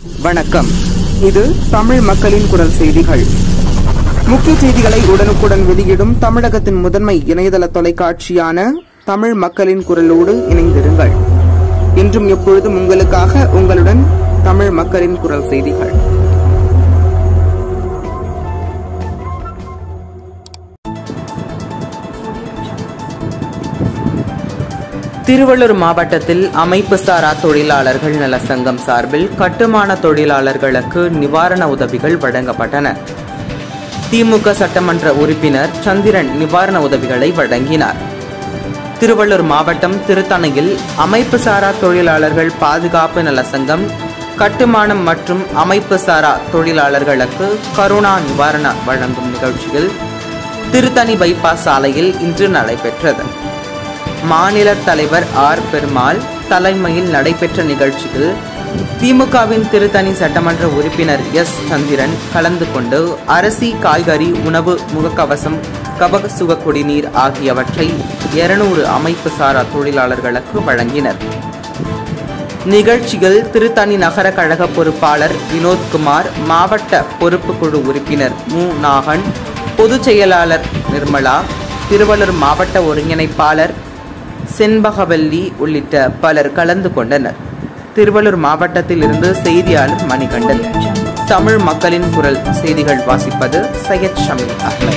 வணக்கம் இது தமிழ் மக்களின் குரல் செய்திகள் முக்கிய செய்திகளை உடனுக்குடன் வெளியிடும் தமிழகத்தின் முதன்மை இணையதள தொலைக்காட்சியான தமிழ் மக்களின் குரலோடு இணைந்திருங்கள் இன்றும் எப்பொழுதும் உங்களுக்காக உங்களுடன் தமிழ் மக்களின் குரல் செய்திகள் திருவள்ளூர் மாவட்டத்தில் அமைப்பு சாரா தொழிலாளர்கள் நல சங்கம் சார்பில் கட்டுமான தொழிலாளர்களுக்கு நிவாரண உதவிகள் வழங்கப்பட்டன திமுக சட்டமன்ற உறுப்பினர் சந்திரன் நிவாரண உதவிகளை வழங்கினார் திருவள்ளூர் மாவட்டம் திருத்தணையில் அமைப்பு சாரா தொழிலாளர்கள் பாதுகாப்பு நல சங்கம் கட்டுமானம் மற்றும் அமைப்பு சாரா தொழிலாளர்களுக்கு கருணா நிவாரண வழங்கும் நிகழ்ச்சியில் திருத்தணி பைபாஸ் சாலையில் இன்று நடைபெற்றது மாநில தலைவர் ஆர் பெருமாள் தலைமையில் நடைபெற்ற நிகழ்ச்சியில் திமுகவின் திருத்தணி சட்டமன்ற உறுப்பினர் எஸ் சந்திரன் கலந்து கொண்டு அரிசி காய்கறி உணவு முகக்கவசம் கபக சுக குடிநீர் ஆகியவற்றை இருநூறு அமைப்பு சாரா தொழிலாளர்களுக்கு வழங்கினர் நிகழ்ச்சியில் திருத்தணி நகர கழக பொறுப்பாளர் வினோத்குமார் மாவட்ட பொறுப்பு குழு உறுப்பினர் மு நாகன் பொதுச் செயலாளர் நிர்மலா திருவள்ளூர் மாவட்ட ஒருங்கிணைப்பாளர் செண்பகவல்லி உள்ளிட்ட பலர் கலந்து கொண்டனர் திருவள்ளூர் மாவட்டத்தில் இருந்து செய்தியாளர் மணிகண்டன் தமிழ் மக்களின் குரல் செய்திகள் வாசிப்பது சையத் ஷமீல் அஹ்மத்